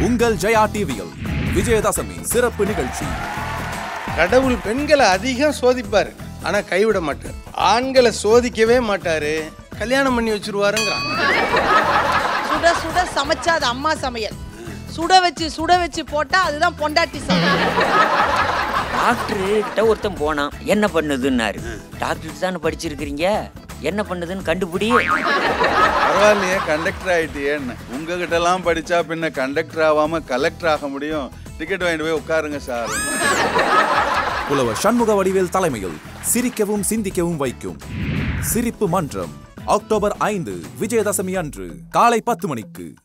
உங்கள் ஜெயா டிவியில் விஜயதசமி சிறப்பு நிகழ்ச்சி கடவுள் பெண்களை அதிகம் சோதிப்பாரு ஆனா கைவிட மாட்டார் ஆண்களை சோதிக்கவே மாட்டாரு கல்யாணம் பண்ணி வச்சிருவாருங்கிறான் சுட சுட சமைச்சா அது அம்மா சமையல் சுட வச்சு சுட வச்சு போட்டா அதுதான் பொண்டாட்டி சமையல் டாக்டர் கிட்ட ஒருத்தன் போனான் என்ன பண்ணுதுன்னாரு டாக்டர் தானே படிச்சிருக்கிறீங்க என்ன பண்ணுதுன்னு கண்டுபிடி பரவாயில்லையே கண்டக்டர் ஆயிட்டியேன்னு உங்ககிட்ட எல்லாம் படிச்சா பின்ன கண்டக்டர் ஆகாம கலெக்டர் ஆக முடியும் டிக்கெட் வாங்கிட்டு போய் உட்காருங்க சார் புலவர் சண்முக வடிவேல் தலைமையில் சிரிக்கவும் சிந்திக்கவும் வைக்கும் சிரிப்பு மன்றம் அக்டோபர் ஐந்து விஜயதசமி அன்று காலை பத்து மணிக்கு